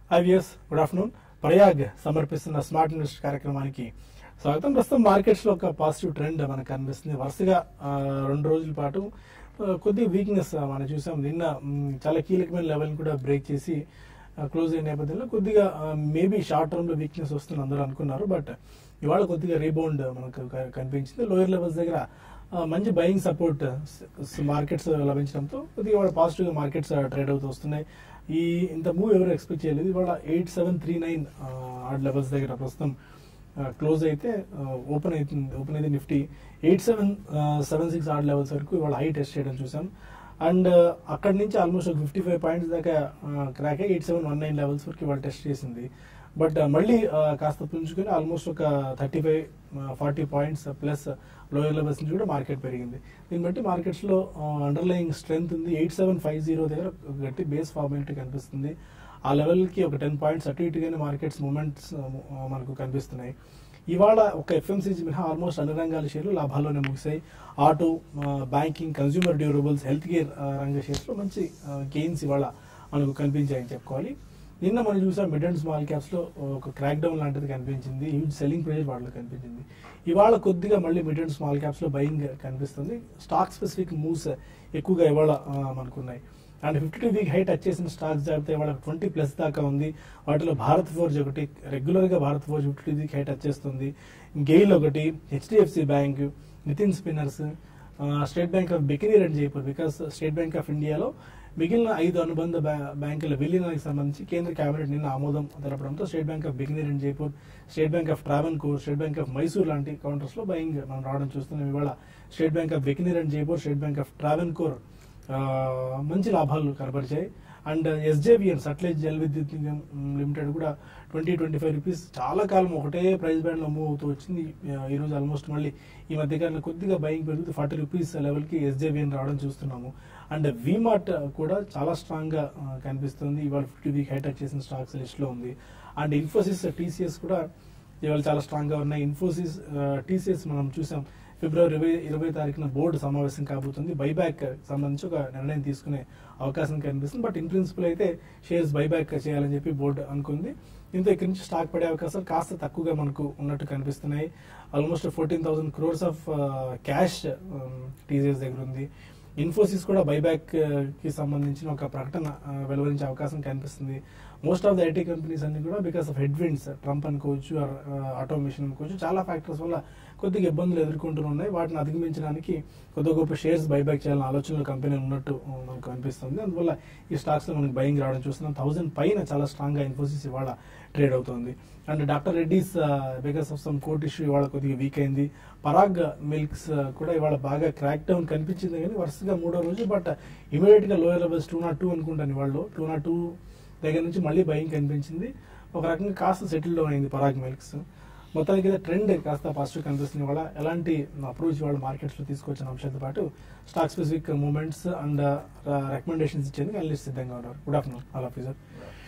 IVS good afternoon Prayag సమర్పిస్తున్న smart invest కార్యక్రమానికి స్వాగతం ప్రస్తుతం మార్కెట్స్ లో ఒక పాజిటివ్ ట్రెండ్ మనకు కనిపిస్తుంది వరుసగా ఆ, రెండు రోజుల పాటు ఆ, కొద్ది వీక్నెస్ మనం చూసాం నిన్న మ్, చాలా కీలకమైన లెవెల్ కూడా బ్రేక్ చేసి క్లోజ్ అయిన నేపథ్యంలో కొద్దిగా మేబీ షార్ట్ టర్మ్ లో వీక్నెస్ వస్తుంది అందరూ అనుకున్నారు బట్ ఇవాళ కొద్దిగా రీబౌండ్ మనకు క- కనిపించింది లోయర్ లెవెల్స్ దగ్గర ఆ, మంచి బయింగ్ సపోర్ట్ మార్కెట్స్ లభించడంతో కొద్దిగా ఇవాళ పాజిటివ్ గా మార్కెట్స్ ట్రేడ్ అవుతూ వస్తున్నాయి ఈ ఇంత మూవ్ ఎవరు ఎక్స్పెక్ట్ చేయలేదు ఇవాళ eight seven three nine odd levels దగ్గర ప్రస్తుతం క్లోజ్ అయితే ఓపెన్ అవుతుంది ఓపెన్ అయితే Nifty eight seven seven six odd levels వరకు ఇవాళ హై టెస్ట్ చేయడం చూసాం అండ్ అక్కడి నుంచి ఆల్మోస్ట్ ఒక ఫిఫ్టీ ఫైవ్ పాయింట్స్ దాకా crack eight seven one nine levels వరకు ఇవాళ టెస్ట్ చేసింది బట్ మళ్ళీ ఆ, కాస్త పుంజుకొని ఆల్మోస్ట్ ఒక thirty five forty points plus lower levels నుంచి కూడా మార్కెట్ పెరిగింది దీన్ని బట్టి మార్కెట్స్ లో అండర్లయింగ్ స్ట్రెంత్ ఉంది ఎయిట్ సెవెన్ ఫైవ్ జీరో దగ్గర ఒక గట్టి బేస్ ఫార్మాలిటీ కనిపిస్తుంది ఆ లెవెల్ కి ఒక టెన్ పాయింట్స్ అటు ఇటుగానే మార్కెట్స్ మూమెంట్స్ మనకు కనిపిస్తున్నాయి ఇవాళ ఒక ఎఫ్ఎంసీజీ మినహా ఆల్మోస్ట్ అన్ని రంగాల షేర్లు లాభాల్లోనే ముగిశాయి auto banking consumer durables health care రంగ షేర్స్ లో మంచి గెయిన్స్ ఇవాళ మనకు కనిపించాయని చెప్పుకోవాలి నిన్న మనం చూసాం మిడ్ అండ్ స్మాల్ క్యాప్స్ లో ఒక క్రాక్ డౌన్ లాంటిది కనిపించింది హ్యూజ్ సెల్లింగ్ ప్రెజర్ వాళ్ళకి కనిపించింది ఇవాళ కొద్దిగా మళ్ళీ మిడ్ అండ్ స్మాల్ క్యాప్స్ లో బయింగ్ కనిపిస్తుంది స్టాక్ స్పెసిఫిక్ మూవ్స్ ఎక్కువగా ఇవాళ ఆ, మనకున్నాయి and fifty two week high touch చేసిన స్టాక్స్ జాబితా ఇవాళ ట్వంటీ ప్లస్ దాకా ఉంది వాటిలో భారత్ ఫోర్జ్ ఒకటి రెగ్యులర్ గా Bharat Forge fifty two week high touch చేస్తుంది గెయిల్ ఒకటి HDFC bank Nitin spinners state bank of Bikaner and Jaipur because state bank of ఇండియాలో మిగిలిన ఐదు అనుబంధ బ్యా- బ్యాంకుల విలీనానికి సంబంధించి కేంద్ర కేబినెట్ నిన్న ఆమోదం తెలపడంతో state bank of Bikaner and Jaipur state bank of Travancore state bank of Mysore లాంటి కౌంటర్స్ లో బయింగ్ మనం రావడం చూస్తున్నాం ఇవాళ state bank of Bikaner and Jaipur state bank of Travancore ఆ, మంచి లాభాలు కనబరిచాయి and SJVN Sutlej Jal Vidyut Nigam limited కూడా ట్వంటీ ట్వంటీ ఫైవ్ రూపీస్ చాలా కాలం ఒకటే ప్రైస్ బ్యాండ్ లో మూవ్ అవుతూ వచ్చింది ఆ, ఈ రోజు ఆల్మోస్ట్ మళ్ళీ ఈ మధ్య కాలంలో కొద్దిగా బయింగ్ పెరుగుతూ ఫార్టీ రూపీస్ లెవెల్ కి ఎస్జేబిఎన్ రావడం చూస్తున్నాము అండ్ విమార్ట్ కూడా చాలా స్ట్రాంగ్ గా ఆ, కనిపిస్తుంది ఇవాళ ఫిఫ్టీ వీక్ హై టచ్ చేసిన స్టాక్స్ లిస్ట్ లో ఉంది అండ్ ఇన్ఫోసిస్ టీసీఎస్ కూడా ఇవాళ చాలా స్ట్రాంగ్ గా ఉన్నాయి ఇన్ఫోసిస్ టీసీఎస్ మనం చూసాం ఫిబ్రవరి ఇరవై ఇరవై తారీఖున బోర్డు సమావేశం కాబోతుంది బైబ్యాక్ సంబంధించి ఒక నిర్ణయం తీసుకునే అవకాశం కనిపిస్తుంది బట్ ఇన్ ప్రిన్సిపల్ అయితే షేర్స్ బైబ్యాక్ చేయాలని చెప్పి బోర్డు అనుకుంది దీంతో ఇక్కడి నుంచి స్టాక్ పడే అవకాశాలు కాస్త తక్కువగా మనకు ఉన్నట్టు కనిపిస్తున్నాయి almost fourteen thousand crores of cash TCS దగ్గర ఉంది ఇన్ఫోసిస్ కూడా బైబ్యాక్ కి సంబంధించిన ఒక ప్రకటన ఆ, వెలువరించే అవకాశం కనిపిస్తుంది most of the IT companies అన్ని కూడా because of headwinds Trump అనుకోవచ్చు ఆటోమేషన్ అనుకోవచ్చు చాలా ఫ్యాక్టర్స్ వల్ల కొద్దిగా ఇబ్బందులు ఎదుర్కొంటూ ఉన్నాయి వాటిని అధిగమించడానికి కొద్ది గొప్ప షేర్స్ బైబ్యాక్ చేయాలని ఆలోచనలు కంపెనీ ఉన్నట్టు ఆ, మనకు అనిపిస్తుంది అందువల్ల ఈ స్టాక్స్ లో మనకి బయింగ్ రావడం చూస్తున్నాం థౌసండ్ పైన చాలా స్ట్రాంగ్ గా ఇన్ఫోసిస్ ఇవాళ ట్రేడ్ అవుతుంది and doctor Reddy's because of some court issue ఇవాళ కొద్దిగా వీక్ అయింది పరాగ్ మిల్క్స్ కూడా ఇవాళ బాగా క్రాక్ డౌన్ కనిపించింది కానీ వరుసగా మూడో రోజు బట్ ఇమీడియట్ గా lower levels to not to అనుకుంటాను ఇవాళ టూ నాట్ టూ దగ్గర నుంచి మళ్ళీ బయింగ్ కనిపించింది ఒక రకంగా కాస్త సెటిల్ డౌన్ అయింది పరాగ్ మిల్క్స్ మొత్తానికి అయితే ట్రెండ్ కాస్త పాజిటివ్ కనిపిస్తుంది ఇవాళ ఎలాంటి అప్రోచ్ ఇవాళ మార్కెట్స్ లో తీసుకొచ్చిన అంశంతో పాటు stock specific movements and recommendations ఇచ్చేందుకు అనలిస్ట్ సిద్ధంగా ఉన్నారు good afternoon all of sir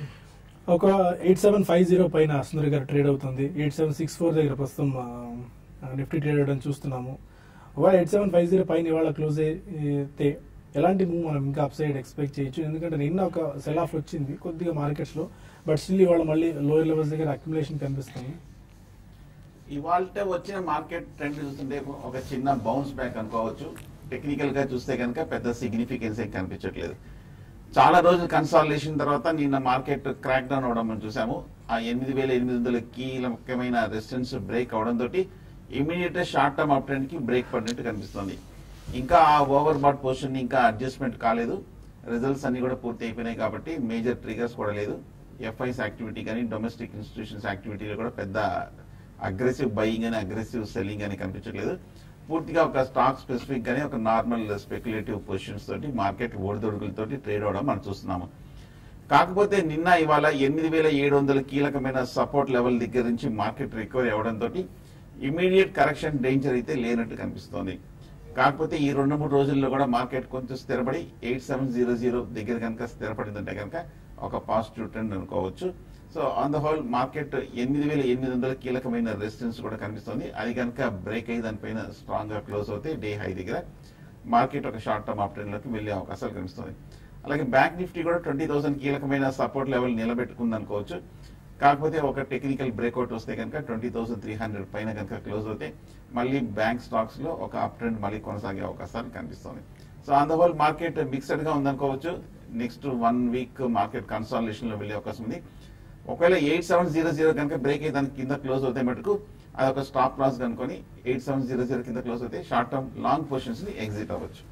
ఒక ఎయిట్ సెవెన్ ఫైవ్ జీరో పైన సుందర్ గారు ట్రేడ్ అవుతుంది ఎయిట్ సెవెన్ సిక్స్ ఫోర్ దగ్గర ప్రస్తుతం నిఫ్టీ ట్రేడ్ అవ్వడం చూస్తున్నాము ఒకవేళ ఎయిట్ సెవెన్ ఫైవ్ జీరో పైన ఇవాళ క్లోజ్ అయితే ఎలాంటి మూవ్ మనం ఇంకా అప్ సైడ్ ఎక్స్పెక్ట్ చేయొచ్చు ఎందుకంటే నిన్న ఒక సెల్ ఆఫ్ వచ్చింది కొద్దిగా మార్కెట్స్ లో బట్ స్టిల్ ఇవాళ మళ్ళీ లోయర్ లెవెల్స్ దగ్గర అక్యుములేషన్ కనిపిస్తుంది ఇవాళ వచ్చిన మార్కెట్ ట్రెండ్ చూస్తుంటే ఒక చిన్న బౌన్స్ బ్యాక్ అనుకోవచ్చు టెక్నికల్ గా చూస్తే కనుక పెద్ద సిగ్నిఫికెన్స్ ఏం కనిపించట్లేదు చాలా రోజులు కన్సాలిడేషన్ తర్వాత నిన్న మార్కెట్ క్రాక్ డౌన్ అవడం మనం చూసాము ఆ ఎనిమిది వేల ఎనిమిది వందల కీలకమైన రెసిస్టెన్స్ బ్రేక్ అవడం తోటి immediate short term up trend కి బ్రేక్ పడినట్టు కనిపిస్తుంది ఇంకా ఆ ఓవర్ బాట్ పొజిషన్ ఇంకా అడ్జస్ట్మెంట్ కాలేదు రిజల్ట్స్ అన్ని కూడా పూర్తి అయిపోయినాయి కాబట్టి మేజర్ ట్రిగర్స్ కూడా లేదు ఎఫ్ఐస్ యాక్టివిటీ కానీ డొమెస్టిక్ ఇన్స్టిట్యూషన్స్ యాక్టివిటీలో కూడా పెద్ద అగ్రెసివ్ బయింగ్ అని అగ్రెసివ్ సెల్లింగ్ అని కనిపించట్లేదు పూర్తిగా ఒక స్టాక్ స్పెసిఫిక్ గానే ఒక నార్మల్ స్పెక్యులేటివ్ పొజిషన్స్ తోటి మార్కెట్ ఓడిదొడుగులతోటి ట్రేడ్ అవడం మనం చూస్తున్నాము కాకపోతే నిన్న ఇవాళ ఎనిమిది వేల ఏడు వందల కీలకమైన సపోర్ట్ లెవెల్ దగ్గర నుంచి మార్కెట్ రికవరీ అవడంతో ఇమీడియట్ కరెక్షన్ డేంజర్ అయితే లేనట్టు కనిపిస్తోంది కాకపోతే ఈ రెండు మూడు రోజుల్లో కూడా మార్కెట్ కొంచెం స్థిరపడి ఎయిట్ సెవెన్ జీరో జీరో దగ్గర కనుక స్థిరపడిందంటే కనుక ఒక పాజిటివ్ ట్రెండ్ అనుకోవచ్చు so on the whole market ఎనిమిది వేల ఎనిమిది వందల కీలకమైన రెసిస్టెన్స్ కూడా కనిపిస్తుంది అది కనుక బ్రేక్ అయ్యి దానిపైన స్ట్రాంగ్ గా క్లోజ్ అవుతే డే హై దగ్గర మార్కెట్ ఒక షార్ట్ టర్మ్ ఆప్ ట్రెండ్ లోకి వెళ్లే అవకాశాలు కనిపిస్తుంది అలాగే బ్యాంక్ నిఫ్టీ కూడా ట్వంటీ థౌసండ్ కీలకమైన సపోర్ట్ లెవెల్ నిలబెట్టుకుంది అనుకోవచ్చు కాకపోతే ఒక టెక్నికల్ బ్రేక్అవుట్ వస్తే కనుక ట్వంటీ థౌసండ్ త్రీ హండ్రెడ్ పైన కనుక క్లోజ్ అవుతే మళ్ళీ బ్యాంక్ స్టాక్స్ లో ఒక అప్ ట్రెండ్ మళ్ళీ కొనసాగే అవకాశాలు కనిపిస్తుంది so on the whole market mixed గా ఉందనుకోవచ్చు next one week market consolidation లో వెళ్ళే అవకాశం ఉంది ఒకవేళ ఎయిట్ సెవెన్ జీరో జీరో కనుక బ్రేక్ అయ్యి దాని కింద క్లోజ్ అవుతే మటుకు అదొక స్టాప్ లాస్ కనుకొని ఎయిట్ సెవెన్ జీరో జీరో కింద క్లోజ్ అవుతే షార్ట్ టర్మ్ లాంగ్ పొజిషన్స్ ని ఎగ్జిట్ అవ్వచ్చు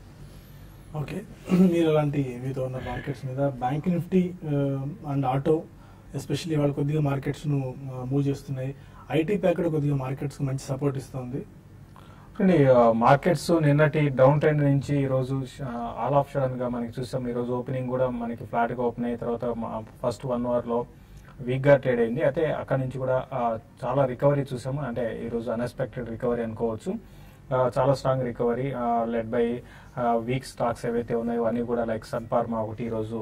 ఓకే మీరు అలాంటి మీతో ఉన్న మార్కెట్స్ మీద bank Nifty and auto especially వాళ్ళు కొద్దిగా మార్కెట్స్ ను మూవ్ చేస్తున్నాయి ఐటీ ప్యాక్ కూడా కొద్దిగా మార్కెట్స్ మంచి సపోర్ట్ ఇస్తుంది చూడండి మార్కెట్స్ నిన్నటి డౌన్ ట్రెండ్ నుంచి ఈ రోజు ఆల్ ఆఫ్ సడన్ గా మనకి చూసాం ఈ రోజు ఓపెనింగ్ కూడా మనకి ఫ్లాట్ గా ఓపెన్ అయిన తర్వాత ఫస్ట్ వన్ అవర్ లో వీక్ గా ట్రేడ్ అయింది అయితే అక్కడ నుంచి కూడా ఆ, చాలా రికవరీ చూసాము అంటే ఈ రోజు అన్ఎక్స్పెక్టెడ్ రికవరీ అనుకోవచ్చు ఆ, చాలా strong recovery led by weak stocks ఏవైతే ఉన్నాయో అన్ని కూడా లైక్ సన్ ఫార్మా ఒకటి ఈ రోజు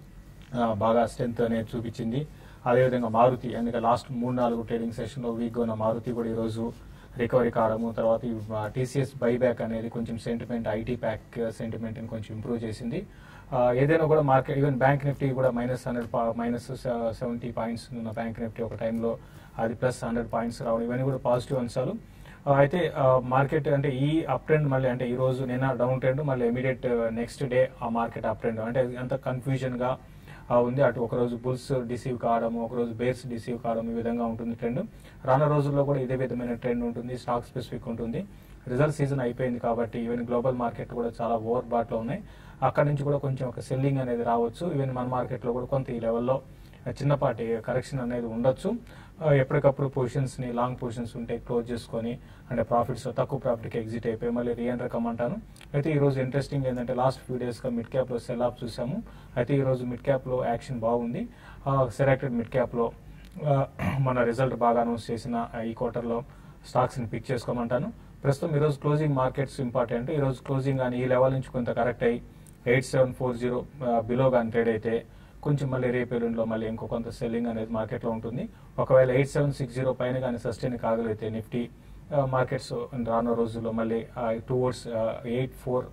ఆ, బాగా స్ట్రెంత్ అనేది చూపించింది అదేవిధంగా మారుతి ఎందుకంటే లాస్ట్ మూడు నాలుగు ట్రేడింగ్ సెషన్ లో వీక్ ఉన్న మారుతి కూడా ఈ రోజు రికవరీ కావడము తర్వాత టీసీఎస్ బైబ్యాక్ అనేది కొంచెం సెంటిమెంట్ ఐటీ ప్యాక్ సెంటిమెంట్ కొంచెం ఇంప్రూవ్ చేసింది ఆ, ఏదైనా కూడా మార్కెట్ ఈవెన్ బ్యాంక్ నిఫ్టీ కూడా minus hundred minus seventy points ఉన్న బ్యాంక్ నిఫ్టీ ఒక టైంలో అది ప్లస్ హండ్రెడ్ పాయింట్స్ రావడం ఇవన్నీ కూడా పాజిటివ్ అంశాలు ఆ, అయితే మార్కెట్ అంటే ఈ అప్ ట్రెండ్ మళ్ళీ అంటే ఈ రోజు నిన్న డౌన్ ట్రెండ్ మళ్ళీ ఇమీడియట్ నెక్స్ట్ డే ఆ మార్కెట్ అప్ ట్రెండ్ అంటే అంత కన్ఫ్యూజన్ గా ఆ, ఉంది అటు ఒక రోజు బుల్స్ డిసీవ్ కావడం ఒక రోజు బేర్స్ డిసీవ్ కావడం ఈ విధంగా ఉంటుంది ట్రెండ్ రానున్న రోజుల్లో కూడా ఇదే విధమైన ట్రెండ్ ఉంటుంది స్టాక్ స్పెసిఫిక్ ఉంటుంది రిజల్ట్ సీజన్ అయిపోయింది కాబట్టి ఈవెన్ గ్లోబల్ మార్కెట్ కూడా చాలా ఓవర్ బాట్ లో ఉన్నాయి అక్కడ నుంచి కూడా కొంచెం ఒక సెల్లింగ్ అనేది రావచ్చు ఈవెన్ మన మార్కెట్ లో కూడా కొంత ఈ లెవెల్లో చిన్నపాటి కరెక్షన్ అనేది ఉండొచ్చు ఆ, ఎప్పటికప్పుడు పొజిషన్స్ ని లాంగ్ పొజిషన్స్ ఉంటే క్లోజ్ చేసుకొని అంటే ప్రాఫిట్స్ తక్కువ ప్రాఫిట్ కి ఎగ్జిట్ అయిపోయి మళ్ళీ రీఎంటర్ కమ్మంటాను అయితే ఈ రోజు ఇంట్రెస్టింగ్ ఏంటంటే లాస్ట్ ఫ్యూ డేస్ గా మిడ్ క్యాప్ లో సెల్ ఆఫ్ చూసాము అయితే ఈ రోజు మిడ్ క్యాప్ లో యాక్షన్ బాగుంది సెలెక్టెడ్ మిడ్ క్యాప్ లో ఆ, మన రిజల్ట్ బాగా అనౌన్స్ చేసిన ఆ, ఈ క్వార్టర్ లో స్టాక్స్ ని పిక్ చేసుకోమంటాను ప్రస్తుతం ఈ రోజు క్లోజింగ్ మార్కెట్స్ ఇంపార్టెంట్ ఈ రోజు క్లోజింగ్ కానీ ఈ లెవెల్ నుంచి కొంత కరెక్ట్ అయ్యి eight seven four zero below కానీ ట్రేడ్ అయితే కొంచెం మళ్ళీ రేపు ఎల్లుండిలో మళ్ళీ ఇంకో కొంత సెల్లింగ్ అనేది మార్కెట్లో ఉంటుంది ఒకవేళ ఎయిట్ సెవెన్ సిక్స్ జీరో పైన కానీ సస్టైన్ కాగలిగితే నిఫ్టీ మార్కెట్స్ రానున్న రోజుల్లో మళ్ళీ towards eight four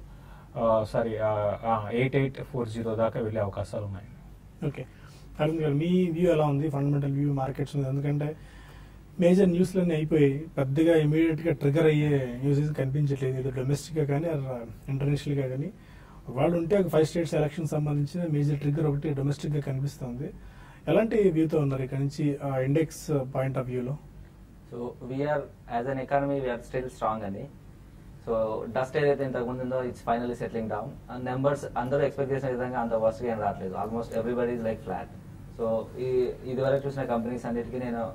sorry eight eight four zero దాకా వెళ్ళే అవకాశాలు ఉన్నాయి ఓకే అరుణ్ గారు మీ వ్యూ ఎలా ఉంది ఫండమెంటల్ వ్యూ మార్కెట్స్ మీద ఎందుకంటే మేజర్ న్యూస్లన్నీ అయిపోయి పెద్దగా ఇమీడియట్ గా ట్రిగర్ అయ్యే న్యూసెస్ కనిపించట్లేదు ఇది డొమెస్టిక్ గా కానీ ఇంటర్నేషనల్ గా కానీ వాళ్ళు ఉంటే ఒక ఫైవ్ స్టేట్స్ ఎలక్షన్ సంబంధించిన మేజర్ ట్రిగర్ ఒకటి డొమెస్టిక్ గా కనిపిస్తుంది ఎలాంటి వ్యూతో ఉన్నారు ఇక్కడ నుంచి ఇండెక్స్ పాయింట్ ఆఫ్ వ్యూలో so we are as an economy we are still strong అండి సో డస్ట్ ఏదైతే ఇంతకు ముందు ఉందో it's finally settling down and numbers అందరూ ఎక్స్పెక్ట్ చేసిన విధంగా అంత వర్స్ట్ ఏం రావట్లేదు almost everybody is like flat so ఈ ఇదివరకు చూసిన కంపెనీస్ అన్నిటికీ నేను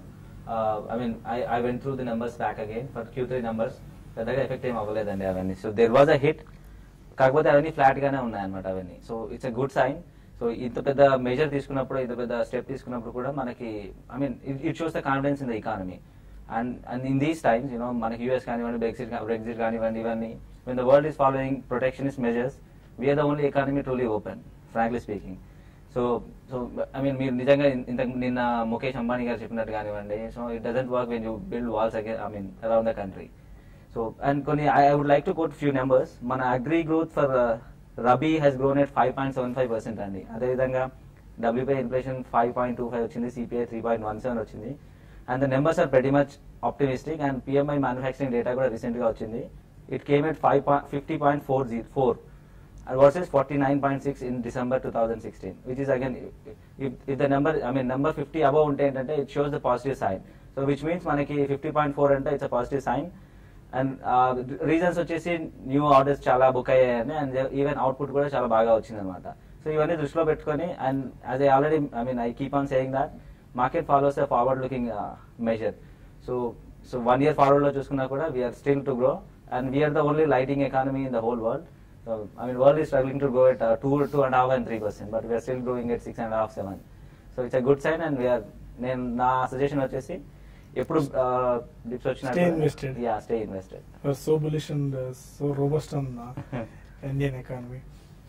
I mean I I went through the numbers back again for Q three numbers పెద్దగా ఎఫెక్ట్ ఏం అవ్వలేదండి అవన్నీ so there was a hit కాకపోతే అవన్నీ ఫ్లాట్ గానే ఉన్నాయన్నమాట అవన్నీ so it's a good sign so ఇంత పెద్ద మెజర్ తీసుకున్నప్పుడు ఇంత పెద్ద స్టెప్ తీసుకున్నప్పుడు కూడా మనకి I mean it shows the confidence in the economy and and in these times you know మనకి యూఎస్ కానివ్వండి బ్రెక్సిట్ బ్రెక్సిట్ కానివ్వండి ఇవన్నీ when the world is following protectionist measures we are the only economy truly open frankly speaking so so I mean మీరు నిజంగా ఇంత నిన్న ముఖేష్ అంబానీ గారు చెప్పినట్టు కానివ్వండి so it doesn't work when you build walls again I mean around the country so and కొన్ని I would like to quote few numbers మన agri growth for rabi has grown at five point seven five percent అండి అదేవిధంగా WPI inflation five point two five వచ్చింది CPI three point one seven వచ్చింది and the numbers are very much optimistic and PMI manufacturing data కూడా recent గా వచ్చింది it came at five fifty point four G four versus forty nine point six in December two thousand sixteen which is again if the number I mean number fifty above ఉంటే ఏంటంటే it shows the positive sign so which means మనకి fifty point four అంటే it's a positive sign and reasons వచ్చేసి new orders చాలా book అయ్యాయని and even output కూడా చాలా బాగా వచ్చింది అనమాట సో ఇవన్నీ దృష్టిలో పెట్టుకొని and as I already I mean I keep on saying that market follows a forward looking measure so so one year forward లో చూసుకున్నా కూడా we are still to grow and we are the only lighting economy in the whole world so I mean world is struggling to grow at two two and half and three percent but we are still growing at six and half seven so it's a good sign and we are నేను నా suggestion వచ్చేసి ఎప్పుడు dips Stay invested. వచ్చిన yeah stay invested so bullish and so robust on Indian economy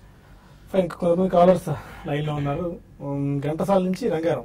fine కొంతమంది callers line లో ఉన్నారు ఉమ్, ఘంటసాల నుంచి Rangarao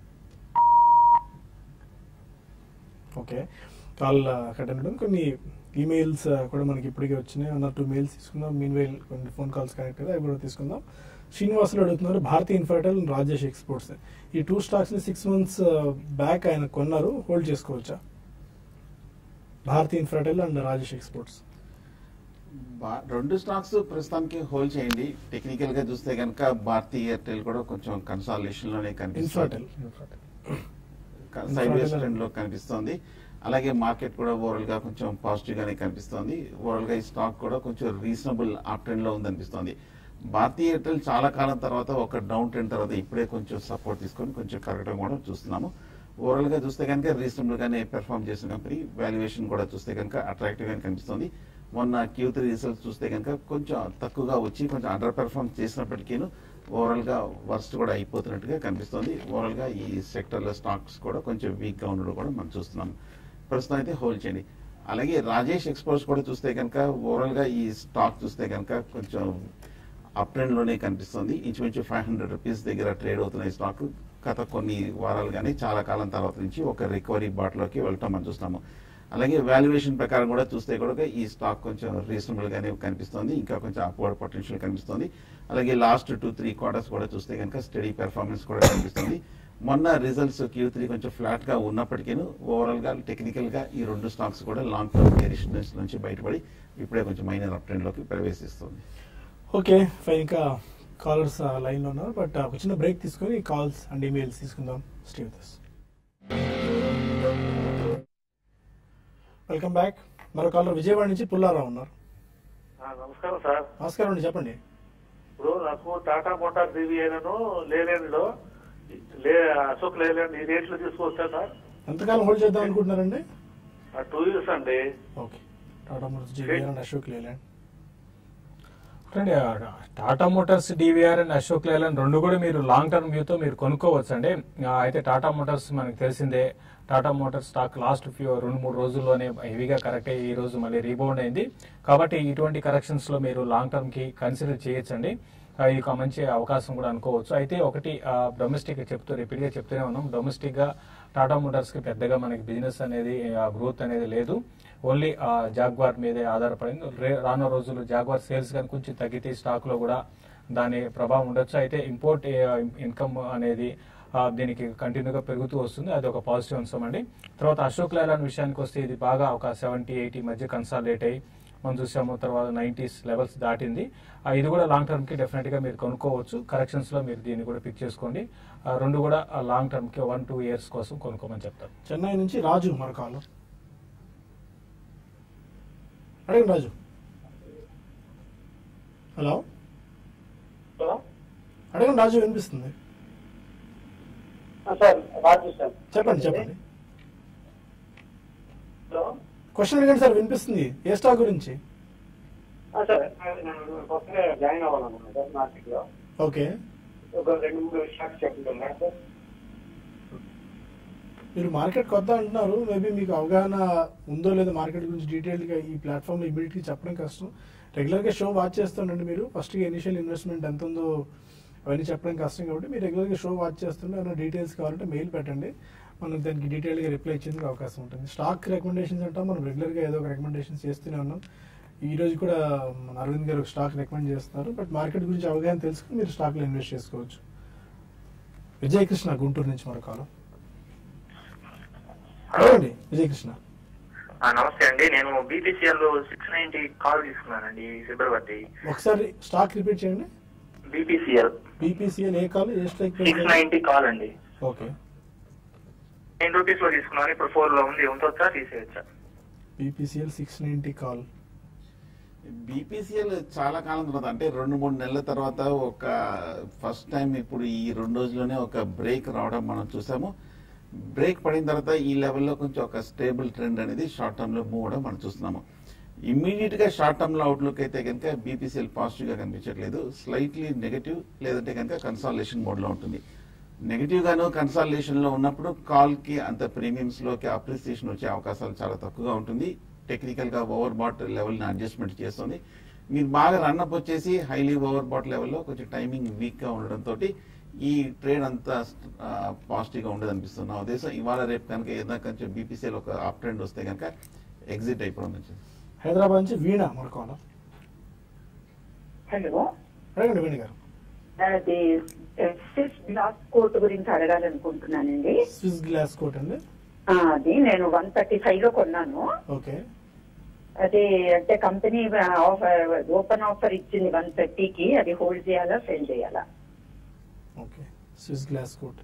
okay call కట్టడం కొన్ని ఈమెయిల్స్ కూడా మనకి ఇప్పటికే వచ్చినాయి అన్న టూ మెయిల్స్ తీసుకుందాం మీన్ వైల్ కొన్ని ఫోన్ కాల్స్ కనెక్ట్ అయితే అవి కూడా తీసుకుందాం శ్రీనివాసులు అడుగుతున్నారు భారతీ ఇన్ఫర్టైల్ రాజేష్ ఎక్స్పోర్ట్స్ ఈ టూ స్టాక్స్ ని సిక్స్ మంత్స్ బ్యాక్ ఆయన కొన్నారు హోల్డ్ చేసుకోవచ్చా భారతీ ఇన్ఫర్టైల్ అండ్ రాజేష్ ఎక్స్పోర్ట్స్ బా- రెండు స్టాక్స్ ప్రస్తుతానికి హోల్డ్ చేయండి టెక్నికల్ గా చూస్తే కనుక భారతీ ఎయిర్టెల్ కూడా కొంచెం కన్సాలేషన్ లోనే కనిపిస్తుంది Infratel sideways Infratel. Trend లో కనిపిస్తోంది అలాగే మార్కెట్ కూడా ఓవరాల్ గా కొంచెం పాజిటివ్ గానే కనిపిస్తోంది ఓవరాల్ గా ఈ స్టాక్ కూడా కొంచెం రీజనబుల్ అప్ ట్రెండ్ లో ఉందనిపిస్తోంది భారతీయ ఎయిర్టెల్ చాలా కాలం తర్వాత ఒక డౌన్ ట్రెండ్ తర్వాత ఇప్పుడే కొంచెం సపోర్ట్ తీసుకొని కొంచెం కరగడం కూడా చూస్తున్నాము ఓవరాల్ గా చూస్తే కనుక రీజనబుల్ గానే పెర్ఫామ్ చేసిన కంపెనీ వాల్యుయేషన్ కూడా చూస్తే కనుక అట్రాక్టివ్ గానే కనిపిస్తుంది మొన్న క్యూ త్రీ రిజల్ట్స్ చూస్తే కనుక కొంచెం తక్కువగా వచ్చి కొంచెం అండర్ పెర్ఫామ్ చేసినప్పటికీను ఓవరాల్ గా వర్స్ట్ కూడా అయిపోతున్నట్టుగా కనిపిస్తుంది ఓవరాల్ గా ఈ సెక్టర్ లో స్టాక్స్ కూడా కొంచెం వీక్ గా ఉండడం కూడా మనం చూస్తున్నాం ప్రస్తుతం అయితే హోల్డ్ చేయండి అలాగే రాజేష్ ఎక్స్పోర్ట్స్ కూడా చూస్తే కనుక ఓవరాల్ గా ఈ స్టాక్ చూస్తే కనుక కొంచెం అప్ ట్రెండ్ లోనే కనిపిస్తుంది ఇంచుమించు ఫైవ్ హండ్రెడ్ రూపీస్ దగ్గర ట్రేడ్ అవుతున్న ఈ స్టాక్ గత కొన్ని వారాలు కానీ చాలా కాలం తర్వాత నుంచి ఒక రికవరీ బాటలోకి వెళ్ళటం మనం చూస్తున్నాము అలాగే వాల్యుయేషన్ ప్రకారం కూడా చూస్తే కూడా ఈ స్టాక్ కొంచెం రీజనబుల్ గానే కనిపిస్తుంది ఇంకా కొంచెం అప్వర్డ్ పొటెన్షియల్ కనిపిస్తుంది అలాగే లాస్ట్ టూ త్రీ క్వార్టర్స్ కూడా చూస్తే కనుక స్టడీ పెర్ఫార్మెన్స్ కూడా కనిపిస్తుంది మొన్న రిజల్ట్స్ క్యూ త్రీ కొంచెం ఫ్లాట్ గా ఉన్నప్పటికీ ఓవరాల్ గా టెక్నికల్ గా ఈ రెండు స్టాక్స్ కూడా లాంగ్ టర్మ్ బేరిషన్స్ నుంచి బయటపడి ఇప్పుడే కొంచెం మైనర్ అప్ ట్రెండ్ లోకి ప్రవేశిస్తుంది ఓకే ఫైన్ ఇంకా కాలర్స్ లైన్ లో ఉన్నారు బట్ ఒక చిన్న బ్రేక్ తీసుకొని కాల్స్ అండ్ ఈమెయిల్స్ తీసుకుందాం stay with us. Welcome back మరో కాలర్ విజయవాడ నుంచి పుల్లారావు ఉన్నారు ఆ, నమస్కారం సార్ నమస్కారం అండి చెప్పండి ఇప్పుడు నాకు టాటా మోటార్ డివిఏనను లేలేండ్లో లే అశోక్ లేలాండ్ ఈ రేట్లు తీసుకోవచ్చా సార్ ఎంతకాలం హోల్డ్ చేద్దాం అనుకుంటున్నారండి ఆ, టూ ఇయర్స్ అండి okay Tata Motors DVR and Ashok Leyland చూడండి ఆ టాటా మోటార్స్ డివిఆర్ అండ్ అశోక్ లేలాండ్ రెండు కూడా మీరు లాంగ్ టర్మ్ వ్యూతో మీరు కొనుక్కోవచ్చు అండి అయితే టాటా మోటార్స్ మనకు తెలిసిందే Tata Motors stock last few రెండు మూడు రోజుల్లోనే హెవీగా కరెక్ట్ అయ్యి ఈ రోజు మళ్ళీ రీబౌండ్ అయింది కాబట్టి ఇటువంటి కరెక్షన్స్ లో మీరు లాంగ్ టర్మ్ కి కన్సిడర్ చేయొచ్చండి ఆ, ఇది ఒక మంచి అవకాశం కూడా అనుకోవచ్చు అయితే ఒకటి డొమెస్టిక్ చెప్తూ రిపీట్ గా చెప్తూనే ఉన్నాం డొమెస్టిక్ గా టాటా మోటార్స్ కి పెద్దగా మనకి బిజినెస్ అనేది గ్రోత్ అనేది లేదు ఓన్లీ జాగ్వార్ మీదే ఆధారపడింది రే- రానున్న రోజుల్లో జాగ్వార్ సేల్స్ కానీ కొంచెం తగ్గితే స్టాక్ లో కూడా దాని ప్రభావం ఉండొచ్చు అయితే ఇంపోర్ట్ ఇన్కమ్ అనేది ఆ, దీనికి కంటిన్యూగా పెరుగుతూ వస్తుంది అది ఒక పాజిటివ్ అంశం అండి తర్వాత అశోక్ లేలాండ్ విషయానికి వస్తే ఇది బాగా ఒక సెవెంటీ ఎయిటీ మధ్య కన్సాలిడేట్ అయ్యి మనం చూసాము తర్వాత నైంటీస్ లెవెల్స్ దాటింది ఆ, ఇది కూడా లాంగ్ టర్మ్ కి డెఫినెట్ గా మీరు కొనుక్కోవచ్చు కరెక్షన్స్ లో మీరు దీన్ని కూడా పిక్ చేసుకోండి ఆ, రెండు కూడా లాంగ్ టర్మ్ కి వన్ టూ ఇయర్స్ కోసం కొనుక్కోమని చెప్తారు చెన్నై నుంచి రాజు మరో కాలర్ అడగండి రాజు హలో హలో అడగండి రాజు వినిపిస్తుంది ఆ, సార్ రాజు సార్ చెప్పండి చెప్పండి హలో క్వశ్చన్ అడగండి సార్ వినిపిస్తుంది ఏ స్టాక్ గురించి ఆ, సార్ నేను కొత్తగా జాయిన్ అవ్వాలనుకున్నాను సార్ మార్కెట్ లో ఓకే ఒక రెండు మూడు విషయాలు చెప్తున్నా సార్ మీరు మార్కెట్ కొత్త అంటున్నారు మేబీ మీకు అవగాహన ఉందో లేదో మార్కెట్ గురించి డీటెయిల్ గా ఈ ప్లాట్ఫామ్ లో ఇమీడియట్ గా చెప్పడం కష్టం రెగ్యులర్ గా షో వాచ్ చేస్తుండండి మీరు ఫస్ట్ గా ఇనిషియల్ ఇన్వెస్ట్మెంట్ ఎంత ఉందో అవన్నీ చెప్పడం కష్టం కాబట్టి మీరు రెగ్యులర్ గా షో వాచ్ చేస్తుంటే ఏమైనా డీటెయిల్స్ కావాలంటే మెయిల్ పెట్టండి మనం దానికి డీటెయిల్ గా రిప్లై ఇచ్చేందుకు అవకాశం ఉంటుంది స్టాక్ రికమెండేషన్స్ అంటాం మనం రెగ్యులర్ గా ఏదో ఒక రికమెండేషన్స్ చేస్తూనే ఉన్నాం ఈ రోజు కూడా మన అరవింద్ గారు ఒక స్టాక్ రికమెండ్ చేస్తున్నారు బట్ మార్కెట్ గురించి అవగాహన తెలుసుకుని మీరు స్టాక్ లో ఇన్వెస్ట్ చేసుకోవచ్చు విజయకృష్ణ గుంటూరు నుంచి మరో కాలం అడగండి విజయకృష్ణ ఆ, నమస్తే అండి నేను బీపీసీఎల్ సిక్స్ నైన్టీ కాల్ తీసుకున్నానండి ఫిబ్రవరి ఒకసారి స్టాక్ రిపీట్ చేయండి బీపీసీఎల్ బీపీసీఎల్ ఏ కాల్ ఏ స్ట్రైక్ సిక్స్ నైన్టీ కాల్ అండి ఓకే టెన్ రూపీస్ లో తీసుకున్నాను ఇప్పుడు ఫోర్ లో ఉంది ఉంచొచ్చా తీసేయచ్చా BPCL six ninety call BPCL చాలా కాలం తర్వాత అంటే రెండు మూడు నెలల తర్వాత ఒక ఫస్ట్ టైం ఇప్పుడు ఈ రెండు రోజుల్లోనే ఒక బ్రేక్ రావడం మనం చూసాము బ్రేక్ పడిన తర్వాత ఈ లెవెల్లో కొంచెం ఒక స్టేబుల్ ట్రెండ్ అనేది షార్ట్ టర్మ్ లో మూవ్ అవడం మనం చూస్తున్నాము ఇమ్మీడియట్ గా షార్ట్ టర్మ్ లో అవుట్లుక్ అయితే కనుక బీపీసీఎల్ పాజిటివ్ గా కనిపించట్లేదు స్లైట్లీ నెగటివ్ లేదంటే కనుక కన్సాలేషన్ మోడ్ లో ఉంటుంది నెగటివ్ గాను కన్సాలేషన్ లో ఉన్నప్పుడు కాల్ కి అంత ప్రీమియమ్స్ లోకి అప్రిసియేషన్ వచ్చే అవకాశాలు చాలా తక్కువగా ఉంటుంది టెక్నికల్ గా ఓవర్ బాట్ లెవెల్ ని అడ్జస్ట్మెంట్ చేస్తుంది మీరు బాగా రన్అప్ వచ్చేసి హైలీ ఓవర్ బాట్ లెవెల్లో కొంచెం టైమింగ్ వీక్ గా ఉండడంతో ఈ ట్రేడ్ అంతా పాజిటివ్ గా ఉండదు అనిపిస్తుంది నా ఉద్దేశం ఇవాళ రేపు కనుక ఏదైనా కొంచెం బీపీసీఎల్ ఒక అప్ ట్రెండ్ వస్తే కనుక ఎగ్జిట్ అయిపోవడం మంచిది హైదరాబాద్ నుంచి వీణ మనకోవాలి హలో అడగండి వీణ గారు అది స్విస్ గ్లాస్ కోట్ గురించి అడగాలనుకుంటున్నానండి స్విస్ గ్లాస్ కోట్ అండి ఆ, అది నేను వన్ థర్టీ ఫైవ్ లో కొన్నాను ఓకే అది అంటే కంపెనీ ఆఫర్ ఓపెన్ ఆఫర్ ఇచ్చింది వన్ థర్టీకి అది హోల్డ్ చేయాలా సెల్ చేయాలా okay Swiss Glascoat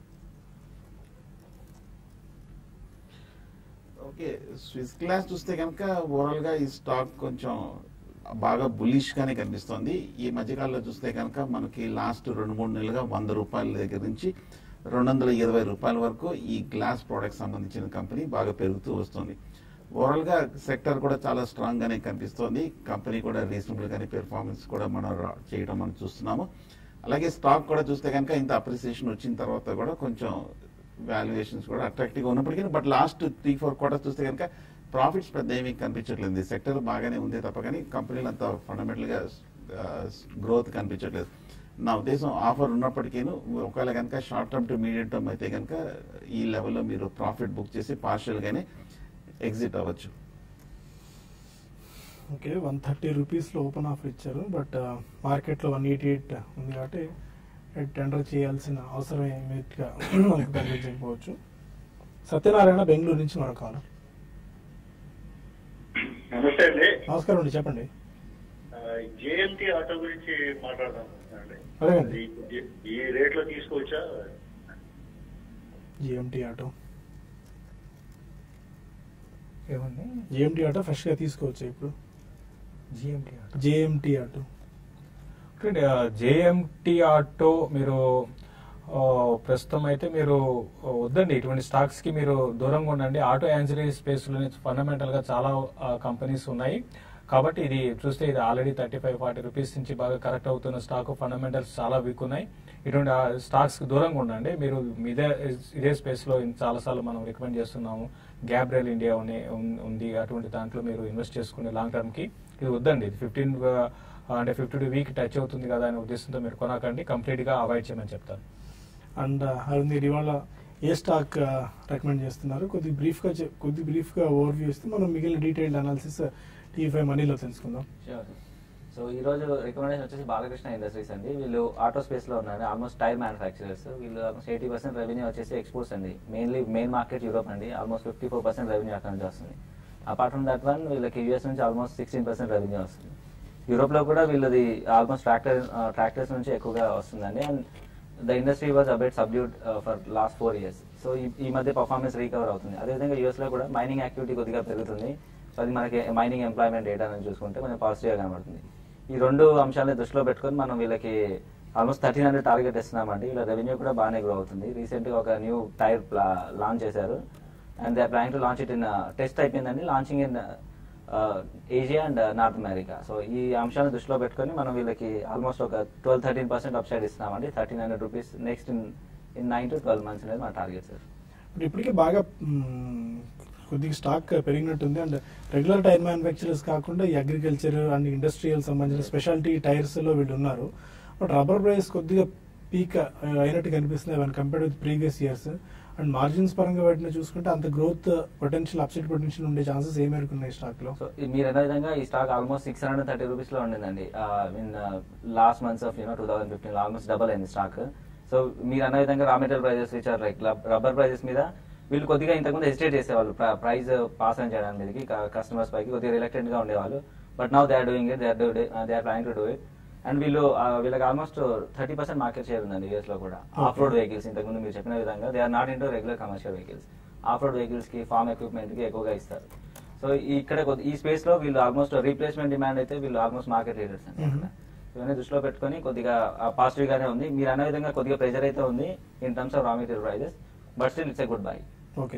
okay Swiss Glascoat చూస్తే కనుక ఓవరాల్ గా ఈ స్టాక్ కొంచెం బాగా బులిష్ గానే కనిపిస్తోంది ఈ మధ్యకాలంలో చూస్తే కనుక మనకి లాస్ట్ రెండు మూడు నెలలుగా వంద రూపాయల దగ్గర నుంచి రెండు వందల ఇరవై రూపాయల వరకు ఈ గ్లాస్ ప్రోడక్ట్ సంబంధించిన కంపెనీ బాగా పెరుగుతూ వస్తుంది ఓవరాల్ గా సెక్టర్ కూడా చాలా స్ట్రాంగ్ గానే కనిపిస్తోంది కంపెనీ కూడా రీజనబుల్ గానే పెర్ఫార్మెన్స్ కూడా మనం రా- చేయడం మనం చూస్తున్నాము అలాగే స్టాక్ కూడా చూస్తే కనుక ఇంత అప్రిసియేషన్ వచ్చిన తర్వాత కూడా కొంచెం వాల్యుయేషన్స్ కూడా అట్రాక్టివ్ గా ఉన్నప్పటికీ but last three four quarters చూస్తే కనుక ప్రాఫిట్స్ పెద్ద ఏమీ కనిపించట్లేదు ఈ సెక్టర్ బాగానే ఉంది తప్ప కానీ కంపెనీలు అంత ఫండమెంటల్ గా గ్రోత్ కనిపించట్లేదు నా ఉద్దేశం ఆఫర్ ఉన్నప్పటికీ ఒకవేళ కనుక short term to medium term అయితే కనుక ఈ లెవెల్లో మీరు ప్రాఫిట్ బుక్ చేసి పార్షియల్ గానే ఎగ్జిట్ అవ్వచ్చు ఓకే వన్ థర్టీ రూపీస్లో ఓపెన్ ఆఫర్ ఇచ్చారు బట్ మార్కెట్లో వన్ ఎయిటీ ఎయిట్ ఉంది కాబట్టి టెండర్ చేయాల్సిన అవసరం ఇమీడియట్గా మనకు కనిపించకపోవచ్చు సత్యనారాయణ బెంగళూరు నుంచి మరొక కాల్ నమస్తే అండి నమస్కారం అండి చెప్పండి జేఎంటీ ఆటో గురించి మాట్లాడదాం అండి అడగండి ఈ- ఈ రేట్ లో తీసుకోవచ్చా జిఎంటీ ఆటో ఏమండి జిఎంటీ ఆటో ఫ్రెష్గా తీసుకోవచ్చు ఇప్పుడు జిఎంటీ జేఎంటీ ఆటో జేఎంటీ ఆటో మీరు ఆ, ప్రస్తుతం అయితే మీరు ఆ, వద్దండి ఇటువంటి స్టాక్స్ కి మీరు దూరంగా ఉండండి ఆటో యాన్సిలరీ స్పేస్ లో ఫండమెంటల్ గా చాలా కంపెనీస్ ఉన్నాయి కాబట్టి ఇది చూస్తే ఇది already thirty five forty rupees నుంచి బాగా కరెక్ట్ అవుతున్న స్టాక్ ఫండమెంటల్స్ చాలా వీక్ ఉన్నాయి ఇటువంటి స్టాక్స్ కి దూరంగా ఉండండి మీరు ఇదే ఇదే స్పేస్ లో చాలా సార్లు మనం రికమెండ్ చేస్తున్నాము గ్యాబ్రియల్ ఇండియా ఉని- ఉన్- ఉంది అటువంటి దాంట్లో మీరు ఇన్వెస్ట్ చేసుకునే లాంగ్ టర్మ్ కి ఇది వద్దండి ఇది ఫిఫ్టీన్ అంటే ఫిఫ్టీ టూ వీక్ టచ్ అవుతుంది కదా అనే ఉద్దేశంతో మీరు కొనకండి కంప్లీట్ గా అవాయిడ్ చేయమని చెప్తాను అండ్ అరుణ్ మీరు ఇవాళ ఏ స్టాక్ రికమెండ్ చేస్తున్నారు కొద్ది బ్రీఫ్గా చె- కొద్ది బ్రీఫ్గా ఓవర్ వ్యూ ఇస్తే మనం మిగిలిన డీటెయిల్డ్ అనాలిసిస్ టీ ఫైవ్ మనీలో తెలుసుకుందాం Sure. సో ఈ రోజు రికమెండేషన్ వచ్చేసి బాలకృష్ణ ఇండస్ట్రీస్ అండి వీళ్ళు ఆటో స్పేస్ లో ఉన్నారు ఆల్మోస్ట్ టైర్ మ్యానుఫాక్చరర్స్ వీళ్ళు ఆల్మోస్ట్ ఎయిటీ పర్సెంట్ రెవెన్యూ వచ్చేసి ఎక్స్పోర్ట్స్ అండి మెయిన్లీ మెయిన్ మార్కెట్ యూరోప్ అండి almost fifty four percent revenue అక్కడ నుంచి వస్తుంది అపార్ట్ ఫ్రమ్ దట్ వన్ వీళ్ళకి యూఎస్ నుంచి ఆల్మోస్ట్ సిక్స్టీన్ పర్సెంట్ రెవెన్యూ వస్తుంది యూరోప్ లో కూడా వీళ్ళది ఆల్మోస్ట్ ట్రాక్టర్ ట్రాక్టర్స్ నుంచి ఎక్కువగా వస్తుందండి and the industry was about subdued for last four years so ఈ మధ్య పర్ఫార్మెన్స్ రీకవర్ అవుతుంది అదేవిధంగా యూఎస్ లో కూడా మైనింగ్ యాక్టివిటీ కొద్దిగా పెరుగుతుంది సో అది మనకి మైనింగ్ ఎంప్లాయ్మెంట్ డేటా నుంచి చూసుకుంటే కొంచెం పాజిటివ్గా కనబడుతుంది ఈ రెండు అంశాలను దృష్టిలో పెట్టుకొని మనం వీళ్ళకి ఆల్మోస్ట్ థర్టీన్ హండ్రెడ్ టార్గెట్ ఇస్తున్నామండి వీళ్ళ రెవెన్యూ కూడా బాగానే గ్రో అవుతుంది రీసెంట్ గా ఒక న్యూ టైర్ లాంచ్ చేశారు and they plan to launch it in test అయిపోయిందండి launching in Asia and North America so ఈ అంశాలను దృష్టిలో పెట్టుకొని మనం వీళ్ళకి ఆల్మోస్ట్ ఒక ట్వెల్వ్ థర్టీన్ పర్సెంట్ అప్సైడ్ ఇస్తున్నామండి thirteen hundred rupees next in in nine to twelve months అనేది మన టార్గెట్ సార్ ఇప్పుడు ఇప్పటికే బాగా మ్మ్, కొద్దిగా స్టాక్ పెరిగినట్టుంది అండ్ రెగ్యులర్ టైర్ మ్యానుఫ్యాక్చరర్స్ కాకుండా ఈ అగ్రికల్చర్ అండ్ ఇండస్ట్రియల్ సంబంధించిన స్పెషాలిటీ టైర్స్ లో వీళ్ళు ఉన్నారు బట్ రబ్బర్ ప్రైస్ కొద్దిగా పీక్ అయినట్టు కనిపిస్తుంది one compared with previous years and margins పరంగా వాటిని చూసుకుంటే అంత గ్రోత్ పొటెన్షియల్ అప్సెట్ పొటెన్షియల్ ఉండే ఛాన్సెస్ ఏ మేరకు ఉన్నాయి స్టాక్ లో సో ఈ- మీరు అన్న విధంగా ఈ stock almost six hundred thirty rupees లో ఉండిందండి in last months of you know two thousand fifteen almost double అయింది స్టాక్ సో మీరు అన్న విధంగా raw material prices which are like rubber prices మీద వీళ్ళు కొద్దిగా ఇంతకుముందు హెసిటేట్ చేసేవాళ్ళు ప్రైస్ పాస్ అని చేయడానికి మీదకి కస్టమర్స్ పైకి కొద్దిగా రిలక్టెంట్ గా ఉండేవాళ్ళు but now they are doing it they are they are planning to do it and వీళ్ళు ఆ, వీళ్ళకి almost thirty percent market share ఉందండి యూఎస్ లో కూడా ఆఫ్ రోడ్ వెహికల్స్ ఇంతకుముందు మీరు చెప్పిన విధంగా they are not into regular commercial vehicles off road vehicles కి ఫార్మ్ ఎక్విప్మెంట్ కి ఎక్కువగా ఇస్తారు సో ఇక్కడ కొద్ది- ఈ స్పేస్ లో వీళ్ళు ఆల్మోస్ట్ రీప్లేస్మెంట్ డిమాండ్ అయితే వీళ్ళు ఆల్మోస్ట్ మార్కెట్ లీడర్స్ అండి Mhm. ఇవన్నీ దృష్టిలో పెట్టుకొని కొద్దిగా పాజిటివ్ గానే ఉంది మీరు అన్న విధంగా కొద్దిగా ప్రెజర్ అయితే ఉంది in terms of raw material prices but still it's a good buy okay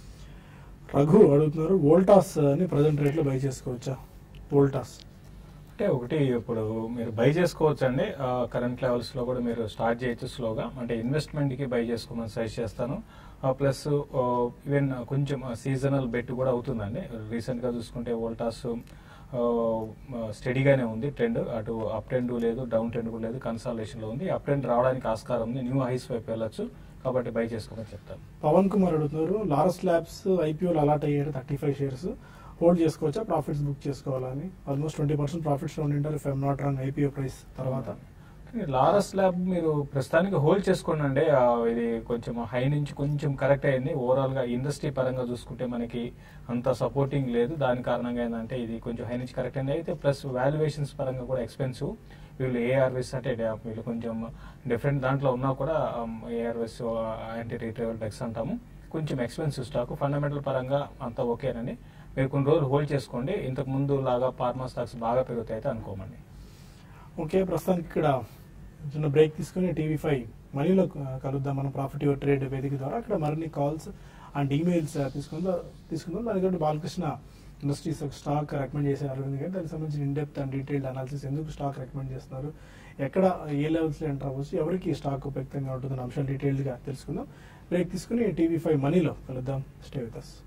Raghu అడుగుతున్నారు వోల్టాస్ అని ప్రజెంట్ రేట్లో బై చేసుకోవచ్చా వోల్టాస్ అంటే ఒకటి ఇప్పుడు మీరు బై చేసుకోవచ్చు అండి కరెంట్ లెవెల్స్ లో కూడా మీరు స్టార్ట్ చేయొచ్చు స్లోగా అంటే ఇన్వెస్ట్మెంట్ కి బై చేసుకోమని సజెస్ట్ చేస్తాను ప్లస్ ఈవెన్ కొంచెం సీజనల్ బెట్ కూడా అవుతుందండి రీసెంట్ గా చూసుకుంటే వోల్టాస్ స్టడీగానే ఉంది ట్రెండ్ అటు అప్ ట్రెండ్ లేదు డౌన్ ట్రెండ్ కూడా లేదు కన్సాలేషన్ లో ఉంది అప్ ట్రెండ్ రావడానికి ఆస్కారం ఉంది న్యూ హైస్ వైపు వెళ్ళొచ్చు కాబట్టి బై చేసుకోమని చెప్తాను పవన్ కుమార్ అడుగుతున్నారు లారస్ ల్యాబ్స్ ఐపీఓలు అలాట్ అయ్యారు థర్టీ ఫైవ్ షేర్స్ హోల్డ్ చేసుకోవచ్చా ప్రాఫిట్స్ బుక్ చేసుకోవాలని ఆల్మోస్ట్ ట్వంటీ పర్సెంట్ ప్రాఫిట్స్ ఉండింటారు if I'm not wrong IPO price తర్వాత లారస్ ల్యాబ్ మీరు ప్రస్తుతానికి హోల్డ్ చేసుకోండి అండి ఆ, ఇది కొంచెం హై నుంచి కొంచెం కరెక్ట్ అయింది ఓవరాల్ గా ఇండస్ట్రీ పరంగా చూసుకుంటే మనకి అంత సపోర్టింగ్ లేదు దాని కారణంగా ఏంటంటే ఇది కొంచెం హై నుంచి కరెక్ట్ అయింది అయితే ప్లస్ వాల్యుయేషన్స్ పరంగా కూడా ఎక్స్పెన్సివ్ వీళ్ళు ఏఆర్విస్ అంటే డా- వీళ్ళు కొంచెం డిఫరెంట్ దాంట్లో ఉన్నా కూడా ఏఆర్విస్ యాంటీ రీట్రైవల్ టెక్స్ అంటాము కొంచెం ఎక్స్పెన్సివ్ స్టాక్ ఫండమెంటల్ పరంగా అంతా ఓకేనండి మీరు కొన్ని రోజులు హోల్డ్ చేసుకోండి ఇంతకు ముందు లాగా ఫార్మా స్టాక్స్ బాగా పెరుగుతాయి అయితే అనుకోమండి ఓకే ప్రస్తుతానికి ఇక్కడ చిన్న బ్రేక్ తీసుకుని టీవీ ఫైవ్ మనీలో కలుద్దాం మనం ప్రాఫిట్ యువర్ ట్రేడ్ వేదిక ద్వారా అక్కడ మరిన్ని కాల్స్ అండ్ ఈమెయిల్స్ తీసుకుందాం తీసుకుందాం దానికంటే బాలకృష్ణ ఇండస్ట్రీస్ ఒక స్టాక్ రికమెండ్ చేసే అరవింద్ గారు దానికి సంబంధించిన ఇన్డెప్త్ అండ్ డీటెయిల్డ్ అనాలిసిస్ ఎందుకు స్టాక్ రికమెండ్ చేస్తున్నారు ఎక్కడ ఏ లెవెల్స్ లో ఎంటర్ అవ్వచ్చు ఎవరికి ఈ స్టాక్ ఉపయుక్తంగా ఉంటుందన్న అంశాలు డీటెయిల్డ్ గా తెలుసుకుందాం బ్రేక్ తీసుకుని టీవీ ఫైవ్ మనీలో కలుద్దాం స్టే విత్ అస్